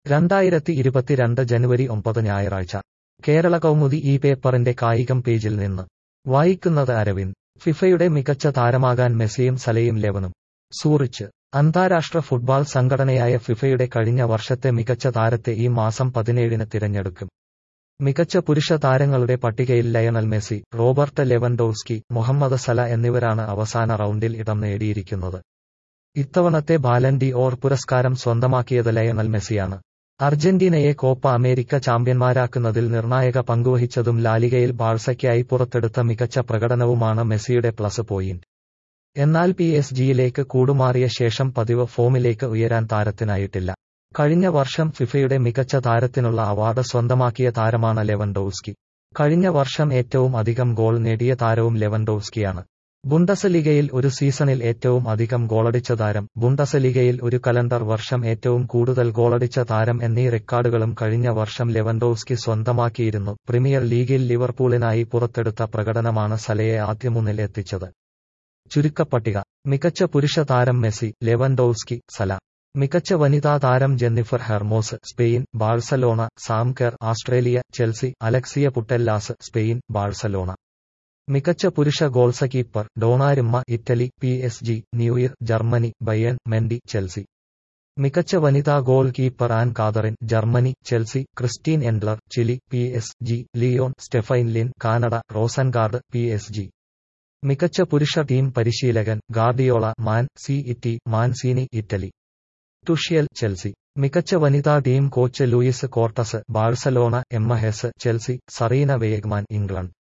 രണ്ടായിരത്തി ഇരുപത്തിരണ്ട് ജനുവരി ഒമ്പത് ഞായറാഴ്ച കേരള കൗമുദി ഈ പേപ്പറിന്റെ കായികം പേജിൽ നിന്ന് വായിക്കുന്നത് അരവിന്ദ് ഫിഫയുടെ മികച്ച താരമാകാൻ മെസ്സിയും സലയും ലെവനും സൂറിച്ച് അന്താരാഷ്ട്ര ഫുട്ബോൾ സംഘടനയായ ഫിഫയുടെ കഴിഞ്ഞ വർഷത്തെ മികച്ച താരത്തെ ഈ മാസം പതിനേഴിന് തിരഞ്ഞെടുക്കും മികച്ച പുരുഷ താരങ്ങളുടെ പട്ടികയിൽ Lionel Messi Robert Lewandowski Mohamed Salah എന്നിവരാണ് അവസാന റൗണ്ടിൽ ഇടം നേടിയിരിക്കുന്നത് ഇത്തവണത്തെ ബാലൻഡി ഓർ പുരസ്കാരം സ്വന്തമാക്കിയത് ലയണൽ മെസ്സിയാണ് അർജന്റീനയെ കോപ്പ അമേരിക്ക ചാമ്പ്യന്മാരാക്കുന്നതിൽ നിർണായക പങ്കുവഹിച്ചതും ലാലിഗയിൽ ബാഴ്സയ്ക്കായി പുറത്തെടുത്ത മികച്ച പ്രകടനവുമാണ് മെസ്സിയുടെ പ്ലസ് പോയിന്റ് എന്നാൽ പി എസ് ജിയിലേക്ക് കൂടുമാറിയ ശേഷം പതിവ് ഫോമിലേക്ക് ഉയരാൻ താരത്തിനായിട്ടില്ല കഴിഞ്ഞ വർഷം ഫിഫയുടെ മികച്ച താരത്തിനുള്ള അവാർഡ് സ്വന്തമാക്കിയ താരമാണ് ലെവൻഡോവ്സ്കി കഴിഞ്ഞ വർഷം ഏറ്റവും അധികം ഗോൾ നേടിയ താരവും ലെവൻഡോവ്സ്കിയാണ് ബുണ്ടസലിഗയിൽ ഒരു സീസണിൽ ഏറ്റവും അധികം ഗോളടിച്ച താരം ബുണ്ടസലിഗയിൽ ഒരു കലണ്ടർ വർഷം ഏറ്റവും കൂടുതൽ ഗോളടിച്ച താരം എന്നീ റെക്കോർഡുകളും കഴിഞ്ഞ വർഷം ലെവൻഡോവ്സ്കി സ്വന്തമാക്കിയിരുന്നു പ്രീമിയർ ലീഗിൽ ലിവർപൂളിനായി പുറത്തെടുത്ത പ്രകടനമാണ് സലയെ ആദ്യ മുന്നിൽ എത്തിച്ചത് ചുരുക്കപ്പട്ടിക മികച്ച പുരുഷ താരം മെസ്സി ലെവൻഡോവ്സ്കി സല മികച്ച വനിതാ താരം Jennifer Hermoso Spain Barcelona Sam Kerr Australia Chelsea Alexia Putellas Spain Barcelona മികച്ച പുരുഷ goalkeeper Donnarumma Italy P S G Neuer Germany Bayern Mendy Chelsea മികച്ച വനിതാ goalkeeper Ann Katrin Germany Chelsea Christiane Endler Chile P S G Lyon Stephanie Lin Canada Rosengard P S G മികച്ച പുരുഷ team പരിശീലകൻ Guardiola Man City Mancini Italy Tuchel Chelsea മികച്ച വനിതാ team coach Lluis Cortes Barcelona Emma Hayes Chelsea Sarina Wiegman England